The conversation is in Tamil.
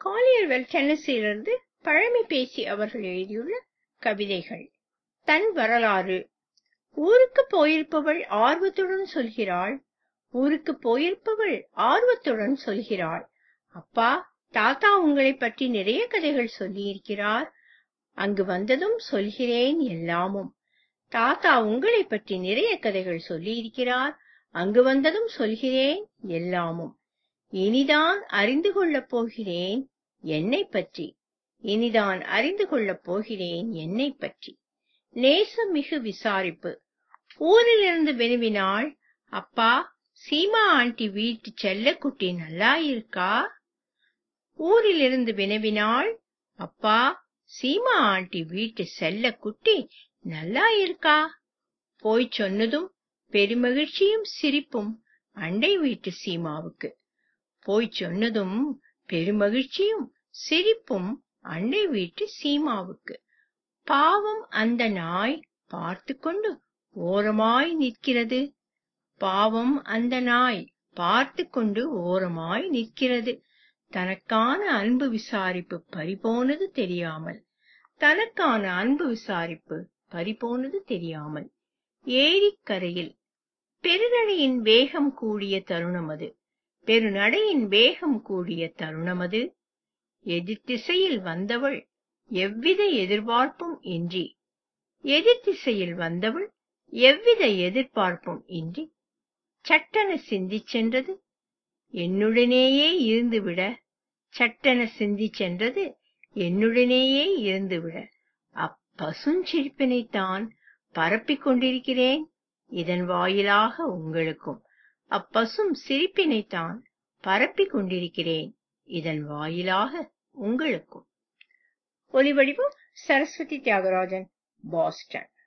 காலியர்வெல் டென்னசியிலிருந்து பழமை பேசி அவர்கள் எழுதியுள்ள கவிதைகள் தன் வரலாறு ஊருக்கு போயிருப்பவள் ஆர்வத்துடன் சொல்கிறாள் ஊருக்கு போயிருப்பவள் ஆர்வத்துடன் சொல்கிறாள் அப்பா தாத்தா உங்களை பற்றி நிறைய கதைகள் சொல்லியிருக்கிறார் அங்கு வந்ததும் சொல்கிறேன் எல்லாமும் தாத்தா உங்களை பற்றி நிறைய கதைகள் சொல்லியிருக்கிறார் அங்கு வந்ததும் சொல்கிறேன் எல்லாமும் இனிதான் அறிந்து கொள்ளப் போகிறேன் என்னை பற்றி இனிதான் அறிந்து கொள்ளப் போகிறேன் என்னை பற்றி நேசமிகு விசாரிப்பு ஊரிலிருந்து வினவினாள் அப்பா சீமா ஆண்டி வீட்டு செல்லக்குட்டி நல்லா இருக்கா ஊரிலிருந்து வினவினாள் அப்பா சீமா ஆண்டி வீட்டு செல்லக்குட்டி நல்லா இருக்கா போய் சொன்னதும் பெருமகிழ்ச்சியும் சிரிப்பும் அண்டை வீட்டு சீமாவுக்கு போய் சொன்னதும் பெருமகிழ்ச்சியும் சிரிப்பும் அண்டை வீட்டு சீமாவுக்கு பாவம் அந்த நாய் பார்த்து கொண்டு ஓரமாய் நிற்கிறது பாவம் அந்த நாய் பார்த்து கொண்டு ஓரமாய் நிற்கிறது தனக்கான அன்பு விசாரிப்பு பறிபோனது தெரியாமல் தனக்கான அன்பு விசாரிப்பு பறிபோனது தெரியாமல் ஏரிக்கரையில் பெருநடையின் வேகம் கூடிய தருணம் அது பெருநடையின் வேகம் கூடிய தருணம் அது எதிர் திசையில் வந்தவள் எவ்வித எதிர்பார்ப்பும் இன்றி எதிர் திசையில் வந்தவள் எவ்வித எதிர்பார்ப்பும் இன்றி சட்டென சிந்திச் சென்றது என்னுடனேயே இருந்துவிட சட்டென சிந்திச் சென்றது என்னுடனேயே இருந்துவிட அப்பசுஞ்சிரிப்பினைத்தான் பரப்பிக் கொண்டிருக்கிறேன் இதன் வாயிலாக உங்களுக்கும் அப்பசும் சிரிப்பினைத்தான் பரப்பிக் கொண்டிருக்கிறேன் இதன் வாயிலாக உங்களுக்கும் ஒலிவடிவம் சரஸ்வதி தியாகராஜன் பாஸ்டன்